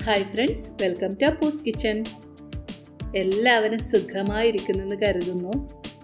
hi friends welcome to Appoos kitchen എല്ലാവരും സുഖമായിരിക്കുന്നെന്ന് കരുതുന്നു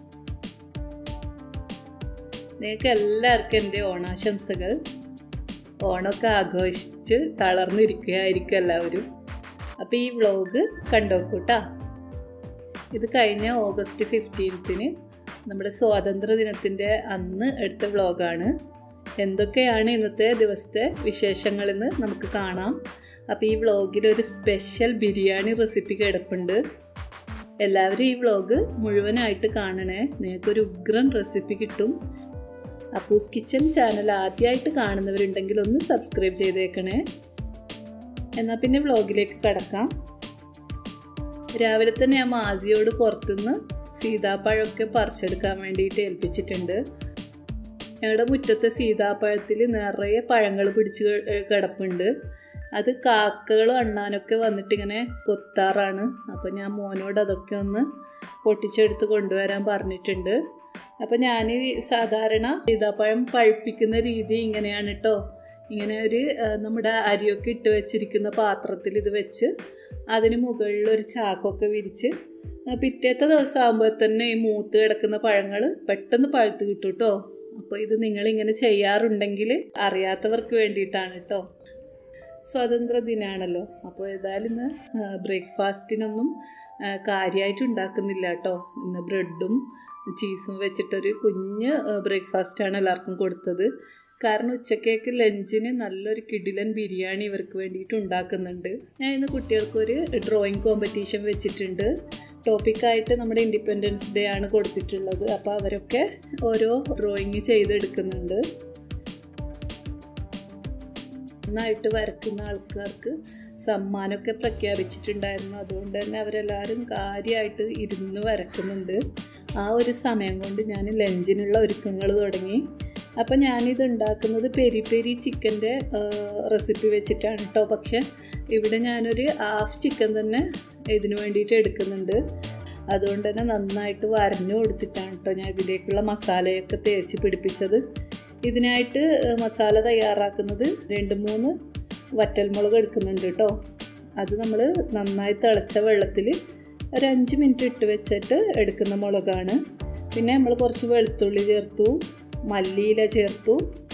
നിങ്ങൾക്ക് എല്ലാവർക്കും എൻ്റെ ഓണാശംസകൾ ഓണമൊക്കെ ആഘോഷിച്ച് തളർന്നിരിക്കുകയായിരിക്കും എല്ലാവരും അപ്പോൾ ഈ വ്ളോഗ് കണ്ടോക്കൂട്ടാ ഇത് കഴിഞ്ഞ ഓഗസ്റ്റ് ഫിഫ്റ്റീൻത്തിന് നമ്മുടെ സ്വാതന്ത്ര്യ ദിനത്തിൻ്റെ അന്ന് എടുത്ത വ്ളോഗാണ് എന്തൊക്കെയാണ് ഇന്നത്തെ ദിവസത്തെ വിശേഷങ്ങളെന്ന് നമുക്ക് കാണാം അപ്പോൾ ഈ വ്ളോഗിൽ ഒരു സ്പെഷ്യൽ ബിരിയാണി റെസിപ്പി കിടപ്പുണ്ട് എല്ലാവരും ഈ വ്ളോഗ് മുഴുവനായിട്ട് കാണണേ നിങ്ങൾക്കൊരു ഉഗ്രൻ റെസിപ്പി കിട്ടും അപ്പൂസ് കിച്ചൻ ചാനൽ ആദ്യമായിട്ട് കാണുന്നവരുണ്ടെങ്കിൽ ഒന്ന് സബ്സ്ക്രൈബ് ചെയ്തേക്കണേ എന്നാൽ പിന്നെ വ്ളോഗിലേക്ക് കടക്കാം രാവിലെ തന്നെ ഞാൻ മാസിയോട് പുറത്തുനിന്ന് സീതാപ്പഴമൊക്കെ പറിച്ചെടുക്കാൻ വേണ്ടിയിട്ട് ഏൽപ്പിച്ചിട്ടുണ്ട് ഞങ്ങളുടെ മുറ്റത്തെ സീതാപ്പഴത്തിൽ നിറയെ പഴങ്ങൾ പിടിച്ച് കിടപ്പുണ്ട് അത് കാക്കകളും അണ്ണാനൊക്കെ വന്നിട്ട് ഇങ്ങനെ കൊത്താറാണ് അപ്പോൾ ഞാൻ മോനോട് അതൊക്കെ ഒന്ന് പൊട്ടിച്ചെടുത്ത് കൊണ്ടുവരാൻ പറഞ്ഞിട്ടുണ്ട് അപ്പോൾ ഞാൻ സാധാരണ സീതാപ്പഴം പഴുപ്പിക്കുന്ന രീതി ഇങ്ങനെയാണ് കേട്ടോ ഇങ്ങനെ ഒരു നമ്മുടെ അരിയൊക്കെ ഇട്ട് വെച്ചിരിക്കുന്ന പാത്രത്തിൽ ഇത് വെച്ച് അതിന് മുകളിൽ ഒരു ചാക്കൊക്കെ വിരിച്ച് പിറ്റേത്തെ ദിവസം ആകുമ്പോൾ തന്നെ ഈ മൂത്ത് കിടക്കുന്ന പഴങ്ങൾ പെട്ടെന്ന് പഴുത്ത് കിട്ടും കേട്ടോ അപ്പോൾ ഇത് നിങ്ങളിങ്ങനെ ചെയ്യാറുണ്ടെങ്കിൽ അറിയാത്തവർക്ക് വേണ്ടിയിട്ടാണ് കേട്ടോ സ്വാതന്ത്ര്യ ദിനമാണല്ലോ അപ്പോൾ ഏതായാലും ഇന്ന് ബ്രേക്ക്ഫാസ്റ്റിനൊന്നും കാര്യമായിട്ട് ഉണ്ടാക്കുന്നില്ല കേട്ടോ ഇന്ന് ബ്രെഡും ചീസും വെച്ചിട്ടൊരു കുഞ്ഞ് ബ്രേക്ക്ഫാസ്റ്റാണ് എല്ലാവർക്കും കൊടുത്തത് കാരണം ഉച്ചക്കേക്ക് ലഞ്ചിന് നല്ലൊരു കിടിലൻ ബിരിയാണി ഇവർക്ക് വേണ്ടിയിട്ട് ഉണ്ടാക്കുന്നുണ്ട് ഞാൻ ഇന്ന് കുട്ടികൾക്കൊരു ഡ്രോയിങ് കോമ്പറ്റീഷൻ വെച്ചിട്ടുണ്ട് ടോപ്പിക്കായിട്ട് നമ്മുടെ ഇൻഡിപെൻഡൻസ് ഡേ ആണ് കൊടുത്തിട്ടുള്ളത് അപ്പോൾ അവരൊക്കെ ഓരോ ഡ്രോയിങ് ചെയ്തെടുക്കുന്നുണ്ട് നന്നായിട്ട് വരയ്ക്കുന്ന ആൾക്കാർക്ക് സമ്മാനമൊക്കെ പ്രഖ്യാപിച്ചിട്ടുണ്ടായിരുന്നു അതുകൊണ്ട് തന്നെ അവരെല്ലാവരും കാര്യമായിട്ട് ഇരുന്ന് വരക്കുന്നുണ്ട് ആ ഒരു സമയം കൊണ്ട് ഞാൻ ലഞ്ചിനുള്ള ഒരുക്കങ്ങൾ തുടങ്ങി അപ്പോൾ ഞാനിത് ഉണ്ടാക്കുന്നത് പെരി പെരി ചിക്കൻ്റെ റെസിപ്പി വെച്ചിട്ടാണ് കേട്ടോ പക്ഷേ ഇവിടെ ഞാനൊരു ഹാഫ് ചിക്കൻ തന്നെ ഇതിനു വേണ്ടിയിട്ട് എടുക്കുന്നുണ്ട് അതുകൊണ്ട് തന്നെ നന്നായിട്ട് വരഞ്ഞു കൊടുത്തിട്ടാണ് കേട്ടോ ഞാൻ ഇതിലേക്കുള്ള മസാലയൊക്കെ തേച്ച് പിടിപ്പിച്ചത് ഇതിനായിട്ട് മസാല തയ്യാറാക്കുന്നത് രണ്ട് മൂന്ന് വറ്റൽമുളക് എടുക്കുന്നുണ്ട് കേട്ടോ അത് നമ്മൾ നന്നായി തിളച്ച വെള്ളത്തിൽ ഒരു അഞ്ച് മിനിറ്റ് ഇട്ട് വെച്ചിട്ട് എടുക്കുന്ന മുളകാണ് പിന്നെ നമ്മൾ കുറച്ച് വെളുത്തുള്ളി ചേർത്തു മല്ലിയില ചേർത്തു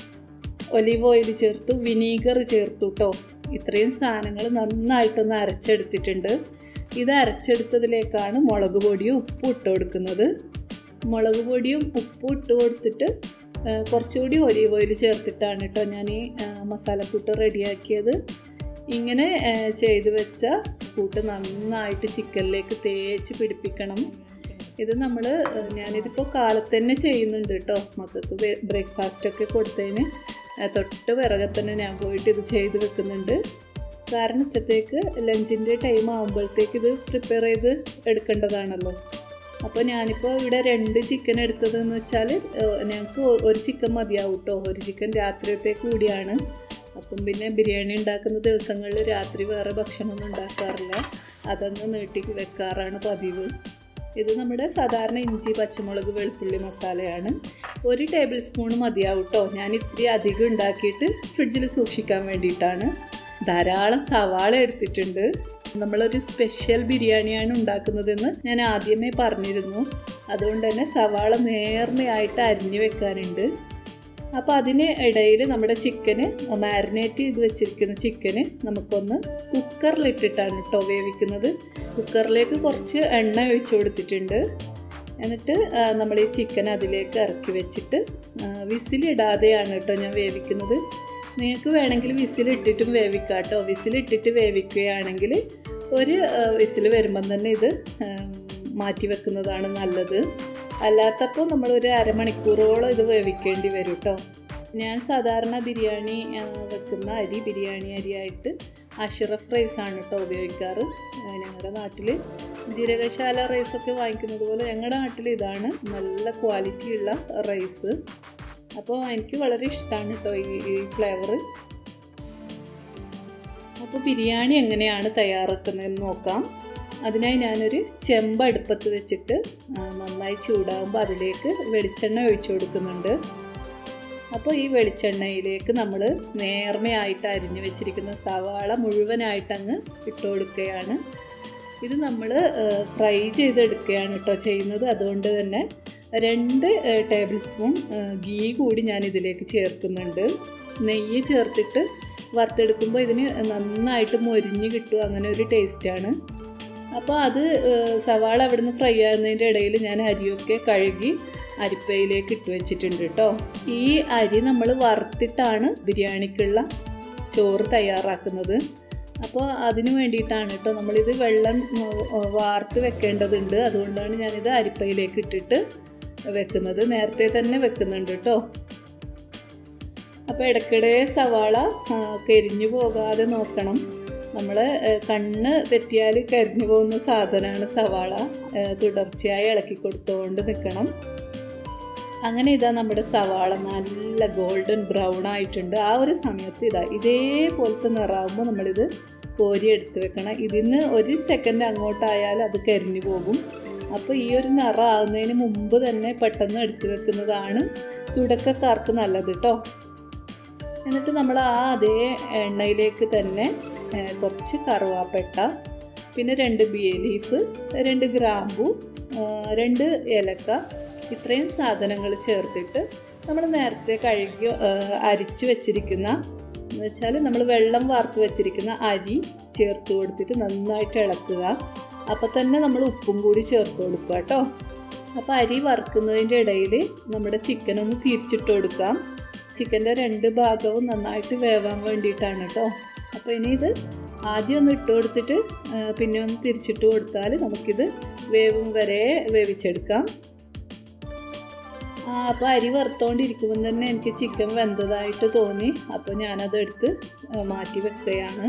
ഒലിവ് ഓയിൽ ചേർത്തു വിനീഗർ ചേർത്തു കേട്ടോ ഇത്രയും സാധനങ്ങൾ നന്നായിട്ടൊന്ന് അരച്ചെടുത്തിട്ടുണ്ട് ഇത് അരച്ചെടുത്തതിലേക്കാണ് മുളക് പൊടിയും ഉപ്പും ഇട്ട് കൊടുക്കുന്നത് മുളക് പൊടിയും ഉപ്പും ഇട്ട് കൊടുത്തിട്ട് കുറച്ചുകൂടി ഒലിവ് ഓയിൽ ചേർത്തിട്ടാണ് കേട്ടോ ഞാൻ ഈ മസാലക്കൂട്ട് റെഡിയാക്കിയത് ഇങ്ങനെ ചെയ്ത് വെച്ച കൂട്ട് നന്നായിട്ട് ചിക്കനിലേക്ക് തേച്ച് പിടിപ്പിക്കണം ഇത് നമ്മൾ ഞാനിതിപ്പോൾ കാലത്ത് തന്നെ ചെയ്യുന്നുണ്ട് കേട്ടോ മക്കൾക്ക് ബ്രേക്ക്ഫാസ്റ്റൊക്കെ കൊടുത്തതിന് തൊട്ട് പിറകെ തന്നെ ഞാൻ പോയിട്ട് ഇത് ചെയ്ത് വെക്കുന്നുണ്ട് കാരണം ഉച്ചത്തേക്ക് ലഞ്ചിൻ്റെ ടൈം ആകുമ്പോഴത്തേക്ക് ഇത് പ്രിപ്പയർ ചെയ്ത് എടുക്കേണ്ടതാണല്ലോ അപ്പോൾ ഞാനിപ്പോൾ ഇവിടെ രണ്ട് ചിക്കൻ എടുത്തതെന്ന് വെച്ചാൽ ഞങ്ങൾക്ക് ഒരു ചിക്കൻ മതിയാവും കേട്ടോ ഒരു ചിക്കൻ രാത്രിയത്തേക്ക് കൂടിയാണ് അപ്പം പിന്നെ ബിരിയാണി ഉണ്ടാക്കുന്ന ദിവസങ്ങളിൽ രാത്രി വേറെ ഭക്ഷണമൊന്നും ഉണ്ടാക്കാറില്ല അതങ്ങ് നീട്ടി വെക്കാറാണ് പതിവ് ഇത് നമ്മുടെ സാധാരണ ഇഞ്ചി പച്ചമുളക് വെളുത്തുള്ളി മസാലയാണ് ഒരു ടേബിൾ സ്പൂൺ മതിയാവും കേട്ടോ ഞാൻ ഇത്തിരി അധികം ഉണ്ടാക്കിയിട്ട് ഫ്രിഡ്ജിൽ സൂക്ഷിക്കാൻ വേണ്ടിയിട്ടാണ് ധാരാളം സവാള എടുത്തിട്ടുണ്ട് നമ്മളൊരു സ്പെഷ്യൽ ബിരിയാണിയാണ് ഉണ്ടാക്കുന്നതെന്ന് ഞാൻ ആദ്യമേ പറഞ്ഞിരുന്നു അതുകൊണ്ട് തന്നെ സവാള നേർമയായിട്ട് അരിഞ്ഞു വെക്കാനുണ്ട് അപ്പോൾ അതിന് ഇടയിൽ നമ്മുടെ ചിക്കന് മാരിനേറ്റ് ചെയ്ത് വെച്ചിരിക്കുന്ന ചിക്കന് നമുക്കൊന്ന് കുക്കറിലിട്ടിട്ടാണ് കേട്ടോ വേവിക്കുന്നത് കുക്കറിലേക്ക് കുറച്ച് എണ്ണ ഒഴിച്ചു കൊടുത്തിട്ടുണ്ട് എന്നിട്ട് നമ്മൾ ഈ ചിക്കൻ അതിലേക്ക് ഇറക്കി വെച്ചിട്ട് വിസിലിടാതെയാണ് കേട്ടോ ഞാൻ വേവിക്കുന്നത് നിങ്ങൾക്ക് വേണമെങ്കിൽ വിസിലിട്ടിട്ടും വേവിക്കാം കേട്ടോ വിസിലിട്ടിട്ട് വേവിക്കുകയാണെങ്കിൽ ഒരു വിസിൽ വരുമ്പം തന്നെ ഇത് മാറ്റി വെക്കുന്നതാണ് നല്ലത് അല്ലാത്തപ്പോൾ നമ്മൾ ഒരു അരമണിക്കൂറോളം ഇത് വേവിക്കേണ്ടി വരും കേട്ടോ ഞാൻ സാധാരണ ബിരിയാണി വെക്കുന്ന അരി ബിരിയാണി അരിയായിട്ട് അഷറഫ് റൈസാണ് കേട്ടോ ഉപയോഗിക്കാറ് ഞങ്ങളുടെ നാട്ടിൽ ജീരകശാല റൈസൊക്കെ വാങ്ങിക്കുന്നത് പോലെ ഞങ്ങളുടെ നാട്ടിൽ ഇതാണ് നല്ല ക്വാളിറ്റിയുള്ള റൈസ് അപ്പോൾ എനിക്ക് വളരെ ഇഷ്ടമാണ് കേട്ടോ ഈ ഈ ഫ്ലേവർ അപ്പോൾ ബിരിയാണി എങ്ങനെയാണ് തയ്യാറാക്കുന്നതെന്ന് നോക്കാം അതിനായി ഞാനൊരു ചെമ്പ് അടുപ്പത്ത് വെച്ചിട്ട് നന്നായി ചൂടാകുമ്പോൾ അതിലേക്ക് വെളിച്ചെണ്ണ ഒഴിച്ചു കൊടുക്കുന്നുണ്ട് അപ്പോൾ ഈ വെളിച്ചെണ്ണയിലേക്ക് നമ്മൾ നേർമയായിട്ട് അരിഞ്ഞു വെച്ചിരിക്കുന്ന സവാള മുഴുവനായിട്ട് അങ്ങ് ഇട്ട് കൊടുക്കുകയാണ് ഇത് നമ്മൾ ഫ്രൈ ചെയ്തെടുക്കുകയാണ് കേട്ടോ ചെയ്യുന്നത് അതുകൊണ്ട് തന്നെ രണ്ട് ടേബിൾ സ്പൂൺ ഗീ കൂടി ഞാൻ ഇതിലേക്ക് ചേർക്കുന്നുണ്ട് നെയ്യ് ചേർത്തിട്ട് വറുത്തെടുക്കുമ്പോൾ ഇതിന് നന്നായിട്ട് മൊരിഞ്ഞ് കിട്ടും അങ്ങനെ ഒരു ടേസ്റ്റാണ് അപ്പോൾ അത് സവാള അവിടുന്ന് ഫ്രൈ ആകുന്നതിൻ്റെ ഇടയിൽ ഞാൻ അരിയൊക്കെ കഴുകി അരിപ്പയിലേക്ക് ഇട്ട് വെച്ചിട്ടുണ്ട് കേട്ടോ ഈ അരി നമ്മൾ വറുത്തിട്ടാണ് ബിരിയാണിക്കുള്ള ചോറ് തയ്യാറാക്കുന്നത് അപ്പോൾ അതിന് വേണ്ടിയിട്ടാണ് കേട്ടോ നമ്മളിത് വെള്ളം വാർത്ത് വെക്കേണ്ടതുണ്ട് അതുകൊണ്ടാണ് ഞാനിത് അരിപ്പയിലേക്ക് ഇട്ടിട്ട് വെക്കുന്നത് നേരത്തെ തന്നെ വെക്കുന്നുണ്ട് കേട്ടോ അപ്പോൾ ഇടയ്ക്കിടെ സവാള കരിഞ്ഞു പോകാതെ നോക്കണം നമ്മൾ കണ്ണ് തെറ്റിയാൽ കരിഞ്ഞു പോകുന്ന സാധനമാണ് സവാള തുടർച്ചയായി ഇളക്കി കൊടുത്തുകൊണ്ട് നിൽക്കണം അങ്ങനെ ഇതാ നമ്മുടെ സവാള നല്ല ഗോൾഡൻ ബ്രൗൺ ആയിട്ടുണ്ട് ആ ഒരു സമയത്ത് ഇതാ ഇതേപോലത്തെ നിറാവുമ്പോൾ നമ്മളിത് കോരി എടുത്ത് വെക്കണം ഇതിന് ഒരു സെക്കൻഡ് അങ്ങോട്ടായാൽ അത് കരിഞ്ഞു പോകും അപ്പോൾ ഈ ഒരു നിറം ആകുന്നതിന് മുമ്പ് തന്നെ പെട്ടെന്ന് എടുത്തു വെക്കുന്നതാണ് തുടക്കക്കാർക്ക് നല്ലത് കേട്ടോ എന്നിട്ട് നമ്മൾ ആ അതേ എണ്ണയിലേക്ക് തന്നെ കുറച്ച് കറുവാപ്പട്ട പിന്നെ രണ്ട് ബിയ ലീഫ് രണ്ട് ഗ്രാമ്പു രണ്ട് ഏലക്ക ഇത്രയും സാധനങ്ങൾ ചേർത്തിട്ട് നമ്മൾ നേരത്തെ കഴുകി അരിച്ച് വെച്ചിരിക്കുന്ന എന്ന് വെച്ചാൽ നമ്മൾ വെള്ളം വാർത്ത് വെച്ചിരിക്കുന്ന അരി ചേർത്ത് കൊടുത്തിട്ട് നന്നായിട്ട് ഇളക്കുക അപ്പോൾ തന്നെ നമ്മൾ ഉപ്പും കൂടി ചേർത്ത് കൊടുക്കുക കേട്ടോ അപ്പോൾ അരി വറുക്കുന്നതിൻ്റെ ഇടയിൽ നമ്മുടെ ചിക്കൻ ഒന്ന് തിരിച്ചിട്ട് കൊടുക്കാം ചിക്കൻ്റെ രണ്ട് ഭാഗവും നന്നായിട്ട് വേവാൻ വേണ്ടിയിട്ടാണ് കേട്ടോ അപ്പോൾ ഇനി ഇത് ആദ്യം ഒന്ന് ഇട്ട് കൊടുത്തിട്ട് പിന്നെ ഒന്ന് തിരിച്ചിട്ട് കൊടുത്താൽ നമുക്കിത് വേവും വരെ വേവിച്ചെടുക്കാം അപ്പോൾ അരി വറുത്തോണ്ടിരിക്കുമ്പോൾ തന്നെ എനിക്ക് ചിക്കൻ വെന്തതായിട്ട് തോന്നി അപ്പോൾ ഞാനത് എടുത്ത് മാറ്റി വെക്കുകയാണ്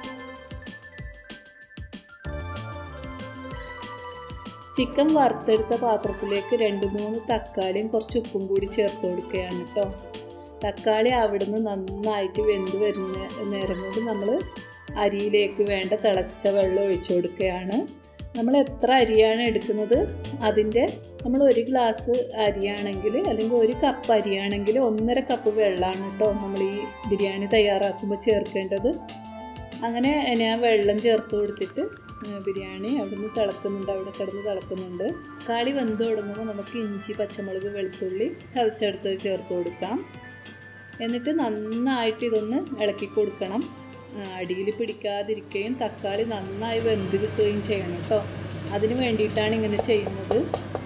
ചിക്കൻ വറുത്തെടുത്ത പാത്രത്തിലേക്ക് രണ്ട് മൂന്ന് തക്കാളിയും കുറച്ച് ഉപ്പും കൂടി ചേർത്ത് കൊടുക്കുകയാണ് കേട്ടോ തക്കാളി അവിടുന്ന് നന്നായിട്ട് വെന്ത് വരുന്ന നേരം കൊണ്ട് നമ്മൾ അരിയിലേക്ക് വേണ്ട തിളച്ച വെള്ളം ഒഴിച്ചു കൊടുക്കുകയാണ് നമ്മൾ എത്ര അരിയാണ് എടുക്കുന്നത് അതിൻ്റെ നമ്മൾ ഒരു ഗ്ലാസ് അരിയാണെങ്കിൽ അല്ലെങ്കിൽ ഒരു കപ്പ് അരിയാണെങ്കിൽ ഒന്നര കപ്പ് വെള്ളമാണ് കേട്ടോ നമ്മൾ ഈ ബിരിയാണി തയ്യാറാക്കുമ്പോൾ ചേർക്കേണ്ടത് അങ്ങനെ ഞാൻ വെള്ളം ചേർത്ത് കൊടുത്തിട്ട് ബിരിയാണി അവിടുന്ന് തിളക്കുന്നുണ്ട് അവിടെ കിടന്ന് തിളക്കുന്നുണ്ട് കാളി വെന്ത് തുടങ്ങുമ്പോൾ നമുക്ക് ഇഞ്ചി പച്ചമുളക് വെളുത്തുള്ളി ചതച്ചെടുത്ത് ചേർത്ത് കൊടുക്കാം എന്നിട്ട് നന്നായിട്ട് ഇതൊന്ന് ഇളക്കി കൊടുക്കണം അടിയിൽ പിടിക്കാതിരിക്കുകയും തക്കാളി നന്നായി വെന്ത് കിട്ടുകയും ചെയ്യണം കേട്ടോ അതിന് വേണ്ടിയിട്ടാണ് ഇങ്ങനെ ചെയ്യുന്നത്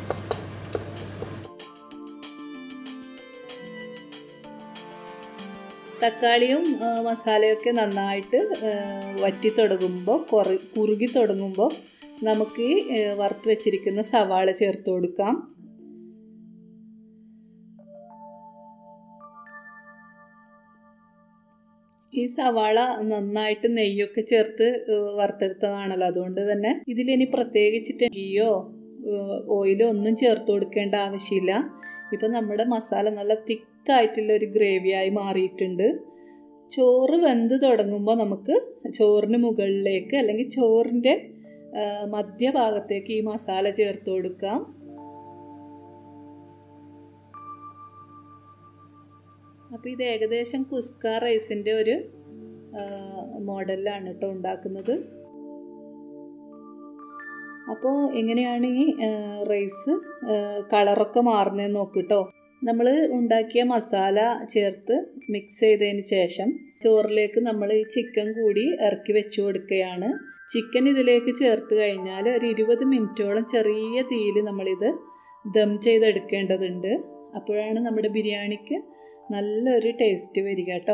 തക്കാളിയും മസാലയൊക്കെ നന്നായിട്ട് വറ്റി തുടങ്ങുമ്പോൾ കുറ കുറുകി തുടങ്ങുമ്പോൾ നമുക്ക് ഈ വറുത്ത് വെച്ചിരിക്കുന്ന സവാള ചേർത്ത് കൊടുക്കാം ഈ സവാള നന്നായിട്ട് നെയ്യൊക്കെ ചേർത്ത് വറുത്തെടുത്തതാണല്ലോ അതുകൊണ്ട് തന്നെ ഇതിലിനി പ്രത്യേകിച്ചിട്ട് ഗീയോ ഓയിലോ ഒന്നും ചേർത്ത് കൊടുക്കേണ്ട ആവശ്യമില്ല ഇപ്പം നമ്മുടെ മസാല നല്ല തിക്കായിട്ടുള്ള ഒരു ഗ്രേവിയായി മാറിയിട്ടുണ്ട് ചോറ് വെന്ത് തുടങ്ങുമ്പോൾ നമുക്ക് ചോറിന് മുകളിലേക്ക് അല്ലെങ്കിൽ ചോറിൻ്റെ മധ്യഭാഗത്തേക്ക് ഈ മസാല ചേർത്ത് കൊടുക്കാം അപ്പോൾ ഇത് ഏകദേശം കുസ്ക റൈസിൻ്റെ ഒരു മോഡലിലാണ് കേട്ടോ ഉണ്ടാക്കുന്നത് അപ്പോൾ എങ്ങനെയാണ് ഈ റൈസ് കളറൊക്കെ മാറുന്നതെന്ന് നോക്കിട്ടോ നമ്മൾ ഉണ്ടാക്കിയ മസാല ചേർത്ത് മിക്സ് ചെയ്തതിന് ശേഷം ചോറിലേക്ക് നമ്മൾ ഈ ചിക്കൻ കൂടി ഇറക്കി വെച്ച് കൊടുക്കുകയാണ് ചിക്കൻ ഇതിലേക്ക് ചേർത്ത് കഴിഞ്ഞാൽ ഒരു ഇരുപത് മിനിറ്റോളം ചെറിയ തീയിൽ നമ്മളിത് ദം ചെയ്തെടുക്കേണ്ടതുണ്ട് അപ്പോഴാണ് നമ്മുടെ ബിരിയാണിക്ക് നല്ലൊരു ടേസ്റ്റ് വരിക കേട്ടോ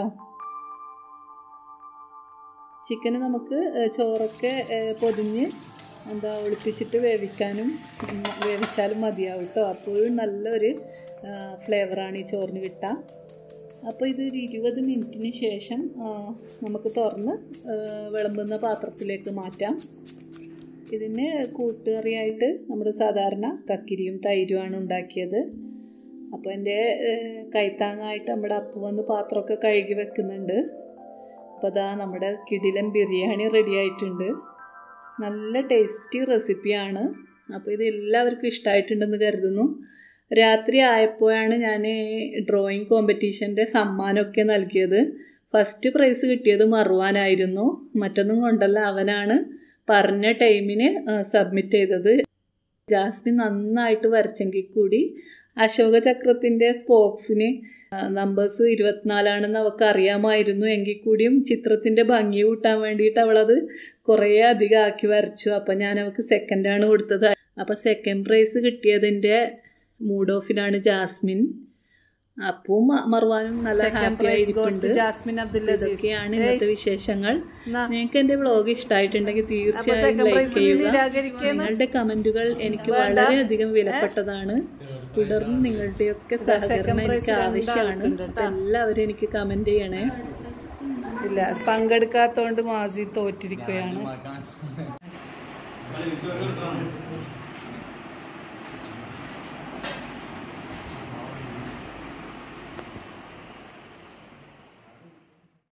ചിക്കന് നമുക്ക് ചോറൊക്കെ പൊതിഞ്ഞ് എന്താ ഒളിപ്പിച്ചിട്ട് വേവിക്കാനും വേവിച്ചാലും മതിയാവും കേട്ടോ അപ്പോഴും നല്ലൊരു ഫ്ലേവറാണ് ഈ ചോറിന് കിട്ടുക അപ്പോൾ ഇതൊരു ഇരുപത് മിനിറ്റിന് ശേഷം നമുക്ക് തുറന്ന് വിളമ്പുന്ന പാത്രത്തിലേക്ക് മാറ്റാം ഇതിന് കൂട്ടുകറിയായിട്ട് നമ്മുടെ സാധാരണ കക്കിരിയും തൈരുമാണ് ഉണ്ടാക്കിയത് അപ്പോൾ എൻ്റെ കൈത്താങ്ങായിട്ട് നമ്മുടെ അപ്പു വന്ന് പാത്രമൊക്കെ കഴുകി വെക്കുന്നുണ്ട് അപ്പോൾ അതാ നമ്മുടെ കിടിലൻ ബിരിയാണി റെഡി ആയിട്ടുണ്ട് നല്ല ടേസ്റ്റി റെസിപ്പിയാണ് അപ്പോൾ ഇത് എല്ലാവർക്കും ഇഷ്ടമായിട്ടുണ്ടെന്ന് കരുതുന്നു രാത്രി ആയപ്പോഴാണ് ഞാൻ ഡ്രോയിങ് കോമ്പറ്റീഷൻ്റെ സമ്മാനമൊക്കെ നൽകിയത് ഫസ്റ്റ് പ്രൈസ് കിട്ടിയത് മറുവാനായിരുന്നു മറ്റൊന്നും കൊണ്ടല്ല അവനാണ് പറഞ്ഞ ടൈമിന് സബ്മിറ്റ് ചെയ്തത് ജാസ്മിൻ നന്നായിട്ട് വരച്ചെങ്കിൽ കൂടി അശോക ചക്രത്തിൻ്റെ സ്പോക്സിന് നമ്പേഴ്സ് ഇരുപത്തിനാലാണെന്ന് അവൾക്ക് അറിയാമായിരുന്നു എങ്കിൽ കൂടിയും ചിത്രത്തിൻ്റെ ഭംഗി കൂട്ടാൻ വേണ്ടിയിട്ട് അവളത് കുറേ അധികം ആക്കി വരച്ചു അപ്പം ഞാൻ അവൾക്ക് സെക്കൻഡാണ് കൊടുത്തത് അപ്പോൾ സെക്കൻഡ് പ്രൈസ് കിട്ടിയതിൻ്റെ മൂഡ് ഓഫിലാണ് ജാസ്മിൻ അപ്പോൾ മറുവാനും നല്ല ഹാപ്പി ആയിരിക്കുന്നുണ്ട് ജാസ്മിൻ അബ്ദുൽ ഇതൊക്കെയാണ് ഇന്നത്തെ വിശേഷങ്ങൾ നിങ്ങൾക്ക് എൻ്റെ വ്ളോഗ് ഇഷ്ടമായിട്ടുണ്ടെങ്കിൽ തീർച്ചയായും ലൈക്ക് ചെയ്യുക നിങ്ങളുടെ കമന്റുകൾ എനിക്ക് വളരെയധികം വിലപ്പെട്ടതാണ് തുടർന്ന് നിങ്ങളുടെയൊക്കെ സഹകരണം എനിക്ക് ആവശ്യമാണ് അപ്പൊ എല്ലാവരും എനിക്ക് കമന്റ് ചെയ്യണേ ഇല്ല പങ്കെടുക്കാത്തോണ്ട് മാസി തോറ്റിരിക്കുകയാണ്